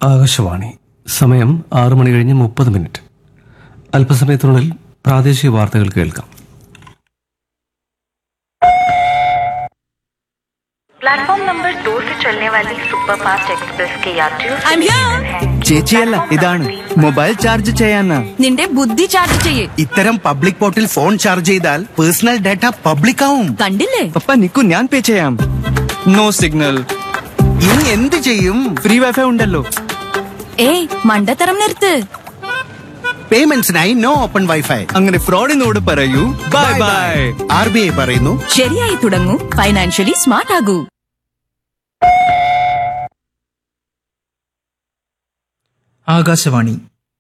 ആകാശവാണി സമയം ആറു മണി കഴിഞ്ഞ് മുപ്പത് മിനിറ്റ് അല്പസമയത്തിനുള്ളിൽ പ്രാദേശിക വാർത്തകൾ കേൾക്കാം प्लेटफॉर्म नंबर दो से चलने वाली सुपर फास्ट एक्सप्रेस के यात्रियों से निवेदन है ചേച്ചിയല്ല ഇതാണ് മൊബൈൽ ചാർജ് ചെയ്യാനാ നിന്റെ ബുദ്ധി ചാർജ് ചെയ്യേ ഇത്തരം പബ്ലിക് പോർട്ടിൽ ഫോൺ ചാർജ് ചെയ്താൽ പേഴ്സണൽ ഡാറ്റ പബ്ലിക് ആവും കണ്ടില്ലേ പപ്പ നിക്കു ഞാൻ പേ ചെയ്യാം നോ സിഗ്നൽ ഇനി എന്ത് ചെയ്യും ഫ്രീ വൈഫൈ ഉണ്ടല്ലോ ഏയ് മണ്ടത്തരം നിർത്ത് പേയ്മെന്റ്സിനായി നോ ഓപ്പൺ വൈഫൈ അങ്ങനെ ഫ്രോഡിനോട് പറയൂ bye bye R B I പറയുന്നു ശരിയായി തുടങ്ങൂ ഫൈനാൻഷ്യലി സ്മാർട്ട് ആകൂ ആകാശവാണി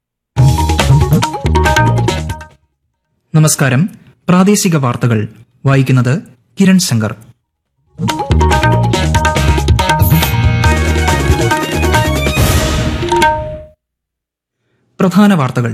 നമസ്കാരം പ്രാദേശിക വാർത്തകൾ വായിക്കുന്നത് കിരൺ ശങ്കർ പ്രധാന വാർത്തകൾ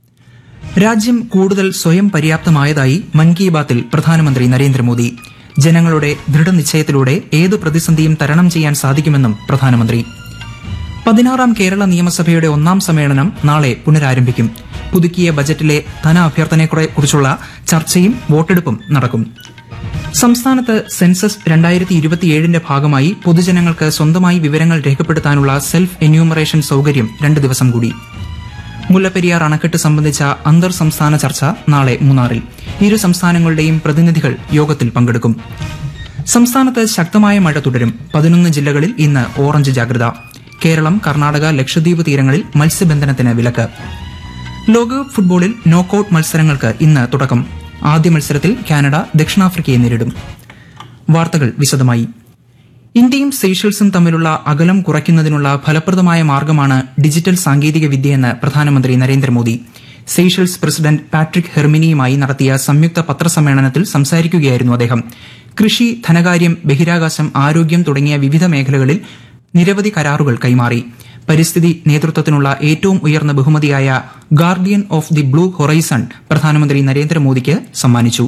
രാജ്യം കൂടുതൽ സ്വയം പര്യാപ്തമായതായി മൻ കി ബാത്തിൽ പ്രധാനമന്ത്രി നരേന്ദ്രമോദി ജനങ്ങളുടെ ദൃഢനിശ്ചയത്തിലൂടെ ഏത് പ്രതിസന്ധിയും തരണം ചെയ്യാൻ സാധിക്കുമെന്നും പ്രധാനമന്ത്രി പതിനാറാം കേരള നിയമസഭയുടെ ഒന്നാം സമ്മേളനം നാളെ പുനരാരംഭിക്കും പുതുക്കിയ ബജറ്റിലെ ധനാഭ്യർത്ഥനയെക്കുറിച്ചുള്ള ചർച്ചയും വോട്ടെടുപ്പും നടക്കും സംസ്ഥാനത്ത് സെൻസസ് രണ്ടായിരത്തി ഇരുപത്തിയേഴിന്റെ ഭാഗമായി പൊതുജനങ്ങൾക്ക് സ്വന്തമായി വിവരങ്ങൾ രേഖപ്പെടുത്താനുള്ള സെൽഫ് എന്യൂമറേഷൻ സൌകര്യം രണ്ട് ദിവസം കൂടി മുല്ലപ്പെരിയാർ അണക്കെട്ട് സംബന്ധിച്ച അന്തർ സംസ്ഥാന ചർച്ച നാളെ മൂന്നാറിൽ ഇരു സംസ്ഥാനങ്ങളുടെയും പ്രതിനിധികൾ യോഗത്തിൽ പങ്കെടുക്കും സംസ്ഥാനത്ത് ശക്തമായ മഴ തുടരും പതിനൊന്ന് ജില്ലകളിൽ ഇന്ന് ഓറഞ്ച് ജാഗ്രത കേരളം കർണാടക ലക്ഷദ്വീപ് തീരങ്ങളിൽ മത്സ്യബന്ധനത്തിന് വിലക്ക് ലോകകപ്പ് ഫുട്ബോളിൽ നോക്കൌട്ട് മത്സരങ്ങൾക്ക് ഇന്ന് തുടക്കം ആദ്യ മത്സരത്തിൽ കാനഡ ദക്ഷിണാഫ്രിക്കയെ നേരിടും വാർത്തകൾ വിശദമായി ഇന്ത്യയും സീഷൽസും തമ്മിലുള്ള അകലം കുറയ്ക്കുന്നതിനുള്ള ഫലപ്രദമായ മാർഗമാണ് ഡിജിറ്റൽ സാങ്കേതിക വിദ്യയെന്ന് പ്രധാനമന്ത്രി നരേന്ദ്രമോദി സീഷൽസ് പ്രസിഡന്റ് പാട്രിക് ഹെർമിനിയുമായി നടത്തിയ സംയുക്ത പത്രസമ്മേളനത്തിൽ സംസാരിക്കുകയായിരുന്നു അദ്ദേഹം കൃഷി ധനകാര്യം ബഹിരാകാശം ആരോഗ്യം തുടങ്ങിയ വിവിധ മേഖലകളിൽ നിരവധി കരാറുകൾ കൈമാറി പരിസ്ഥിതി നേതൃത്വത്തിനുള്ള ഏറ്റവും ഉയർന്ന ബഹുമതിയായ guardian of the blue horizon പ്രധാനമന്ത്രി നരേന്ദ്രമോദിക്ക് സമ്മാനിച്ചു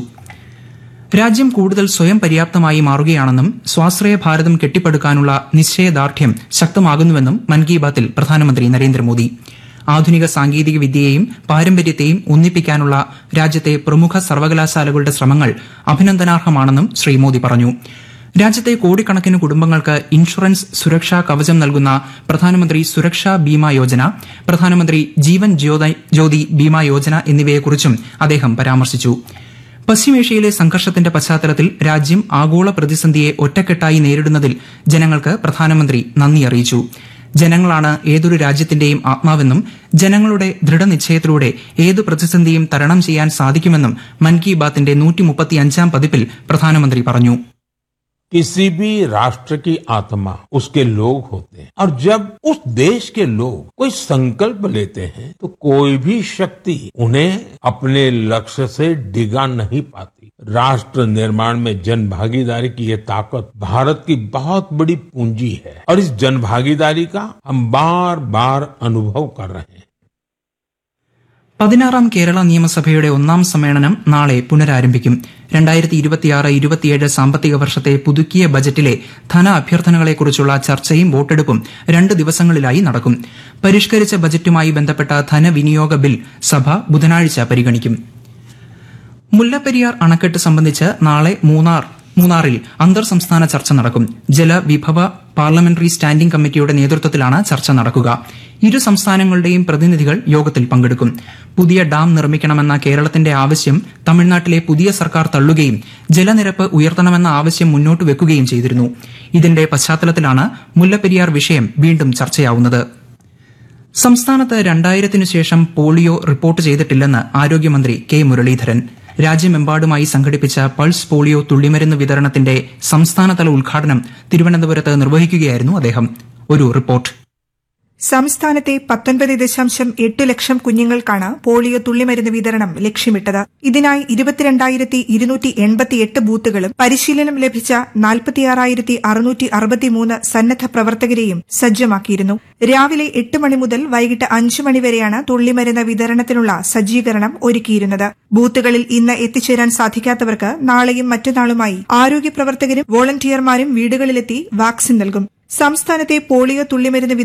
രാജ്യം കൂടുതൽ സ്വയം പര്യാപ്തമായി മാറുകയാണെന്നും സ്വാശ്രയ ഭാരതം കെട്ടിപ്പടുക്കാനുള്ള നിശ്ചയദാർഢ്യം ശക്തമാകുന്നുവെന്നും മൻ കി ബാത്തിൽ പ്രധാനമന്ത്രി നരേന്ദ്രമോദി ആധുനിക സാങ്കേതിക വിദ്യയെയും പാരമ്പര്യത്തെയും ഒന്നിപ്പിക്കാനുള്ള രാജ്യത്തെ പ്രമുഖ സർവകലാശാലകളുടെ ശ്രമങ്ങൾ അഭിനന്ദനാർഹമാണെന്നും ശ്രീ മോദി പറഞ്ഞു രാജ്യത്തെ കോടിക്കണക്കിന് കുടുംബങ്ങൾക്ക് ഇൻഷുറൻസ് സുരക്ഷാ കവചം നൽകുന്ന പ്രധാനമന്ത്രി സുരക്ഷാ ബീമ യോജന പ്രധാനമന്ത്രി ജീവൻ ജ്യോതി- ജ്യോതി ബീമ യോജന എന്നിവയെക്കുറിച്ചും അദ്ദേഹം പരാമർശിച്ചു പശ്ചിമേഷ്യയിലെ സംഘർഷത്തിന്റെ പശ്ചാത്തലത്തിൽ രാജ്യം ആഗോള പ്രതിസന്ധിയെ ഒറ്റക്കെട്ടായി നേരിടുന്നതിൽ ജനങ്ങൾക്ക് പ്രധാനമന്ത്രി നന്ദി അറിയിച്ചു ജനങ്ങളാണ് ഏതൊരു രാജ്യത്തിന്റെയും ആത്മാവെന്നും ജനങ്ങളുടെ ദൃഢനിശ്ചയത്തിലൂടെ ഏത് പ്രതിസന്ധിയും തരണം ചെയ്യാൻ സാധിക്കുമെന്നും മൻ കി ബാത്തിന്റെ നൂറ്റിമുപ്പത്തിയഞ്ചാം പതിപ്പിൽ പ്രധാനമന്ത്രി പറഞ്ഞു किसी भी राष्ट्र की आत्मा उसके लोग होते हैं और जब उस देश के लोग कोई संकल्प लेते हैं तो कोई भी शक्ति उन्हें अपने लक्ष्य से डिगा नहीं पाती राष्ट्र निर्माण में जन भागीदारी की ये ताकत भारत की बहुत बड़ी पूंजी है और इस जन भागीदारी का हम बार बार अनुभव कर रहे हैं പതിനാറാം കേരള നിയമസഭയുടെ ഒന്നാം സമ്മേളനം നാളെ പുനരാരംഭിക്കും രണ്ടായിരത്തി ഇരുപത്തിയാറ് ഇരുപത്തിയേഴ് സാമ്പത്തിക വർഷത്തെ പുതുക്കിയ ബജറ്റിലെ ധന അഭ്യർത്ഥനകളെക്കുറിച്ചുള്ള ചർച്ചയും വോട്ടെടുപ്പും രണ്ട് ദിവസങ്ങളിലായി നടക്കും പരിഷ്കരിച്ച ബജറ്റുമായി ബന്ധപ്പെട്ട ധനവിനിയോഗ ബിൽ സഭ ബുധനാഴ്ച പരിഗണിക്കും മുല്ലപ്പെരിയാർ അണക്കെട്ട് സംബന്ധിച്ച് നാളെ മൂന്നാർ മൂന്നാറിൽ അന്തർ സംസ്ഥാന ചർച്ച നടക്കും ജലവിഭവ പാർലമെന്ററി സ്റ്റാൻഡിംഗ് കമ്മിറ്റിയുടെ നേതൃത്വത്തിലാണ് ചർച്ച നടക്കുക ഇരു സംസ്ഥാനങ്ങളുടെയും പ്രതിനിധികൾ യോഗത്തിൽ പങ്കെടുക്കും പുതിയ ഡാം നിർമ്മിക്കണമെന്ന കേരളത്തിന്റെ ആവശ്യം തമിഴ്നാട്ടിലെ പുതിയ സർക്കാർ തള്ളുകയും ജലനിരപ്പ് ഉയർത്തണമെന്ന ആവശ്യം മുന്നോട്ട് വെക്കുകയും ചെയ്തിരുന്നു ഇതിന്റെ പശ്ചാത്തലത്തിലാണ് മുല്ലപ്പെരിയാർ വിഷയം വീണ്ടും ചർച്ചയാവുന്നത് സംസ്ഥാനത്ത് രണ്ടായിരത്തിനു ശേഷം പോളിയോ റിപ്പോർട്ട് ചെയ്തിട്ടില്ലെന്ന് ആരോഗ്യമന്ത്രി കെ മുരളീധരൻ രാജ്യമെമ്പാടുമായി സംഘടിപ്പിച്ച പൾസ് പോളിയോ തുള്ളിമരുന്ന് വിതരണത്തിന്റെ സംസ്ഥാനതല ഉദ്ഘാടനം തിരുവനന്തപുരത്ത് നിർവഹിക്കുകയായിരുന്നു അദ്ദേഹം ഒരു റിപ്പോർട്ട് സംസ്ഥാനത്തെ പത്തൊൻപത് ദശാംശം എട്ട് ലക്ഷം കുഞ്ഞുങ്ങൾക്കാണ് പോളിയോ തുള്ളിമരുന്ന് വിതരണം ലക്ഷ്യമിട്ടത് ഇതിനായി ഇരുപത്തിരണ്ടായിരത്തി ഇരുന്നൂറ്റി എൺപത്തിയെട്ട് ബൂത്തുകളും പരിശീലനം ലഭിച്ച നാൽപ്പത്തിയാറായിരത്തി അറുന്നൂറ്റി അറുപത്തിമൂന്ന് സന്നദ്ധ പ്രവർത്തകരെയും സജ്ജമാക്കിയിരുന്നു രാവിലെ എട്ട് മണി മുതൽ വൈകിട്ട് അഞ്ചു മണിവരെയാണ് തുള്ളിമരുന്ന് വിതരണത്തിനുള്ള സജ്ജീകരണം ഒരുക്കിയിരുന്നത് ബൂത്തുകളിൽ ഇന്ന് എത്തിച്ചേരാൻ സാധിക്കാത്തവർക്ക് നാളെയും മറ്റന്നാളുമായി ആരോഗ്യ പ്രവർത്തകരും വോളണ്ടിയർമാരും വീടുകളിലെത്തി വാക്സിൻ നൽകും സംസ്ഥാനത്തെ പോളിയോ തുള്ളിമരുന്ന്